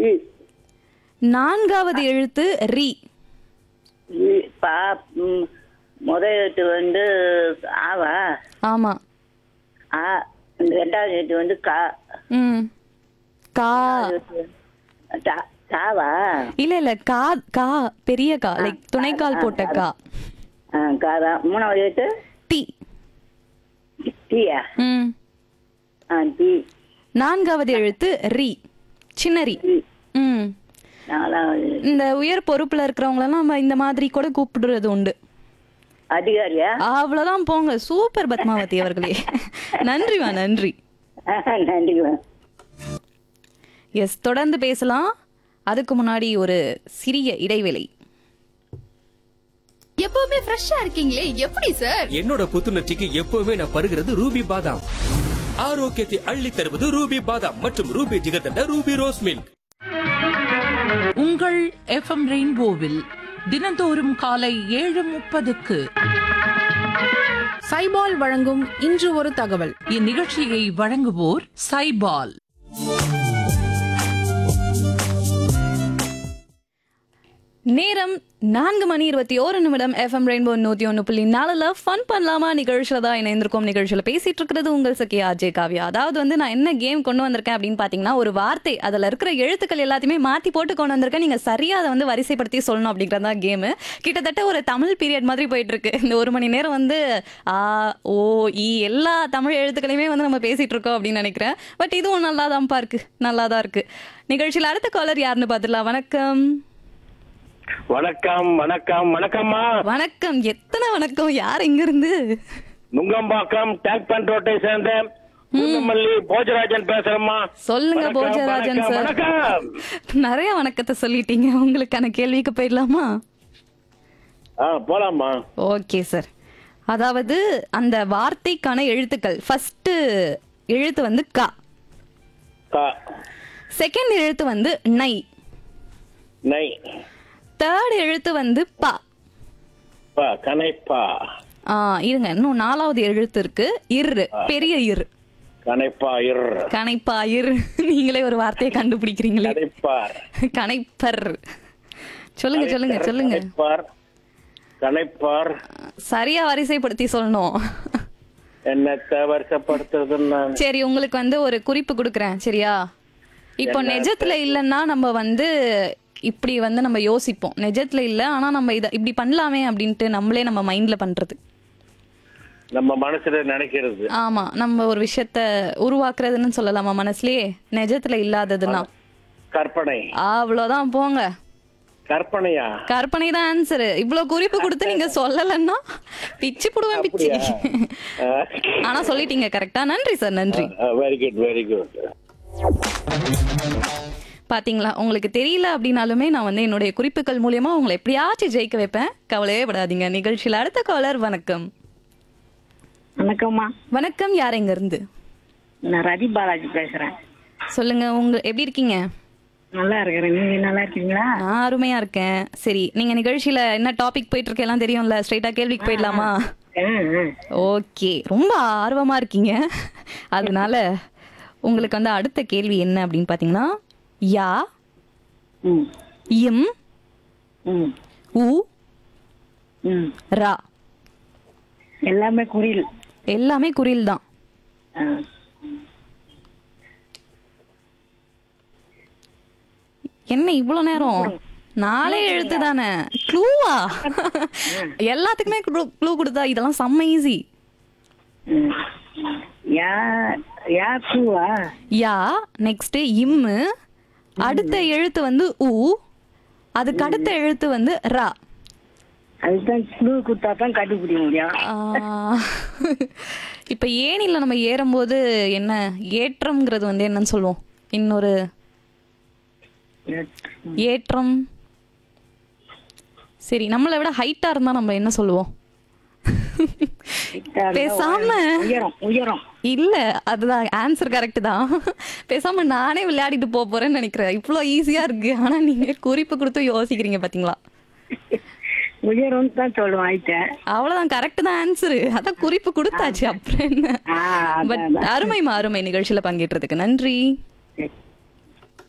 இ நான்காவது எழுத்து ரி இ பா ம், முத எழுத்து வந்து ஆவா ஆமா ஆ இந்த ரெண்டாவது எழுத்து வந்து கா ம் கா தா- தாவா இல்ல இல்ல கா கா பெரிய கா லைக் துணைக்கால் போட்ட கா ஆ, காதா மூணாவது எழுத்து டி டீயா ம் ஆ டீ நான்காவது எழுத்து ரி சின்ன ரி டீ ம் நாலாவது இந்த உயர் பொறுப்புல இருக்கிறவங்களெல்லாம் நம்ம இந்த மாதிரி கூட கூப்பிடுறது உண்டு அதிகாரியா அவ்வளவுதான் போங்க சூப்பர் பத்மாவதி அவர்களே நன்றிமா நன்றி நன்றிமா எஸ் தொடர்ந்து பேசலாம் அதுக்கு முன்னாடி ஒரு சிறிய இடைவேளை எப்பவுமே ஃப்ரெஷ்ஷா இருக்கீங்களே எப்படி சார் என்னோட புத்துணர்ச்சிக்கு எப்பவுமே நான் பருகிறது ரூபி பாதாம் ஆரோக்கியத்தை அள்ளி தருவது ரூபி பாதாம் மற்றும் Ruby jigarthanda Ruby rose milk உங்கள் எஃப்எம் ரெயின்போவில் தினந்தோறும் காலை ஏழு முப்பதுக்கு சைபால் வழங்கும் இன்று ஒரு தகவல் இந்நிகழ்ச்சியை வழங்குவோர் சைபால் நேரம் நான்கு மணி இருபத்தி ஓரு நிமிடம் எஃப்எம் ரெயின்போ நூத்தி ஒன்று புள்ளி நாலுல ஃபன் பண்ணலாமா நிகழ்ச்சியில தான் இணைந்திருக்கோம் நிகழ்ச்சியில பேசிட்டு இருக்கிறது உங்கள் சக்கியா அஜய் காவ்யா அதாவது வந்து நான் என்ன கேம் கொண்டு வந்திருக்கேன் அப்படின்னு பாத்தீங்கன்னா ஒரு வார்த்தை அதுல இருக்கிற எழுத்துக்கள் எல்லாத்தையுமே மாத்தி போட்டு கொண்டு வந்திருக்கேன் நீங்க சரியா அதை வந்து வரிசைப்படுத்தி சொல்லணும் அப்படிங்கறது தான் கேம் கிட்டத்தட்ட ஒரு தமிழ் பீரியட் மாதிரி போயிட்டு இருக்கு இந்த ஒரு மணி நேரம் வந்து ஆ ஓ இ எல்லா தமிழ் எழுத்துக்களையுமே வந்து நம்ம பேசிட்டு இருக்கோம் அப்படின்னு நினைக்கிறேன் பட் இதுவும் நல்லா தான்ப்பா இருக்கு நல்லா தான் இருக்கு நிகழ்ச்சியில் அடுத்த காலர் யாருன்னு பார்த்துடலாம் வணக்கம் வணக்கம் வணக்கம் வணக்கம்மா வணக்கம் எத்தனை வணக்கம் யார் எங்க இருந்து நுங்கம்பாக்கம் டேங்க் பண்ட் ரோட்டை சேர்ந்த பூந்தமல்லி போஜராஜன் பேசுறேம்மா சொல்லுங்க வணக்கம், போஜராஜன் வணக்கம், சார் வணக்கம் நிறைய வணக்கத்தை சொல்லிட்டீங்க உங்களுக்கான கேள்விக்கு போயிடலாமா ஆ போலாம்மா ஓகே சார் அதாவது அந்த வார்த்தைக்கான எழுத்துக்கள் ஃபர்ஸ்ட் எழுத்து வந்து க கா செகண்ட் எழுத்து வந்து நை நை தேர்ட் எழுத்து வந்து ப பா கனைப்பா ஆ இருங்க இன்னும் நாலாவது எழுத்து இருக்கு இரு பெரிய இரு கனைப்பா இர் கணைப்பா இரு நீங்களே ஒரு வார்த்தையை கண்டுபிடிக்கிறீங்களே கனைப்பார் கணைப்பர் சொல்லுங்க சொல்லுங்க சொல்லுங்க கனைப்பார் கனைப்பார் சரியா வரிசைப்படுத்தி சொல்லணும் என்னத்தை வருஷப்படுத்துறதுன்னு சரி உங்களுக்கு வந்து ஒரு குறிப்பு கொடுக்குறேன் சரியா இப்போ நெஜத்துல இல்லைன்னா நம்ம வந்து இப்படி வந்து நம்ம யோசிப்போம் நெஜத்துல இல்ல ஆனா நம்ம இத இப்படி பண்ணலாமே அப்படின்ட்டு நம்மளே நம்ம மைண்ட்ல பண்றது நம்ம மனசுல நினைக்கிறது ஆமா நம்ம ஒரு விஷயத்த உருவாக்குறதுன்னு சொல்லலாமா மனசுலயே நெஜத்துல இல்லாததுன்னா கற்பனை அவ்வளவுதான் போங்க கற்பனையா கற்பனை தான் ஆன்சர் இவ்வளவு குறிப்பு கொடுத்து நீங்க சொல்லலைன்னா பிச்சு போடுவேன் பிச்சு ஆனா சொல்லிட்டீங்க கரெக்டா நன்றி சார் நன்றி வெரி குட் வெரி குட் பாத்தீங்களா உங்களுக்கு தெரியல அப்படின்னாலுமே நான் வந்து என்னுடைய குறிப்புகள் மூலியமா உங்களை எப்படியாச்சும் ஜெயிக்க வைப்பேன் கவலையே படாதீங்க நிகழ்ச்சியில் அடுத்த காலர் வணக்கம் வணக்கம்மா வணக்கம் யார் எங்க இருந்து நான் ரதி பாலாஜி பேசுறேன் சொல்லுங்க உங்க எப்படி இருக்கீங்க நல்லா இருக்கிறேன் நீங்க நல்லா இருக்கீங்களா நான் அருமையா இருக்கேன் சரி நீங்க நிகழ்ச்சியில என்ன டாபிக் போயிட்டு இருக்கு எல்லாம் தெரியும்ல ஸ்ட்ரைட்டா கேள்விக்கு போயிடலாமா ஓகே ரொம்ப ஆர்வமா இருக்கீங்க அதனால உங்களுக்கு வந்து அடுத்த கேள்வி என்ன அப்படின்னு பாத்தீங்கன்னா யா ம் இம் ம் உ ம் ரா எல்லாமே குறில் எல்லாமே குறில் தான் ஆ. என்ன இவ்வளவு நேரம் நாளே எழுத்து தானே க்ளூவா எல்லாத்துக்குமே க்ளூ கொடுத்தா இதெல்லாம் செம்ம ஈஸி ம். யா யா பூவா யா நெக்ஸ்ட் இம்மு அடுத்த எழுத்து வந்து உ அதுக்கு அடுத்த எழுத்து வந்து ரா அதுதான் க்ளூ கொடுத்தா தான் கண்டுபிடிக்க முடியும் ஆ, இப்ப ஏனில நம்ம ஏறும்போது என்ன ஏற்றம்ங்கிறது வந்து என்னன்னு சொல்லுவோம் இன்னொரு ஏற்றம் சரி நம்மளை விட ஹைட்டா இருந்தா நம்ம என்ன சொல்லுவோம் பேசாம உயரம் உயரம் இல்ல அதுதான் ஆன்சர் கரெக்ட் தான் பேசாம நானே விளையாடிட்டு போக போறேன்னு நினைக்கிறேன் இவ்வளோ ஈஸியா இருக்கு ஆனா நீங்க குறிப்பு கொடுத்து யோசிக்கிறீங்க பாத்தீங்களா உயரம் தான் சொல்லுவேன் ஆயிட்டேன் அவ்வளவுதான் கரெக்ட் தான் ஆன்சர் அதான் குறிப்பு கொடுத்தாச்சு அப்புறம் என்ன ஆ, அதான், பட் அதான். அருமைமா அருமை நிகழ்ச்சியில பங்கேற்றதுக்கு நன்றி சரி.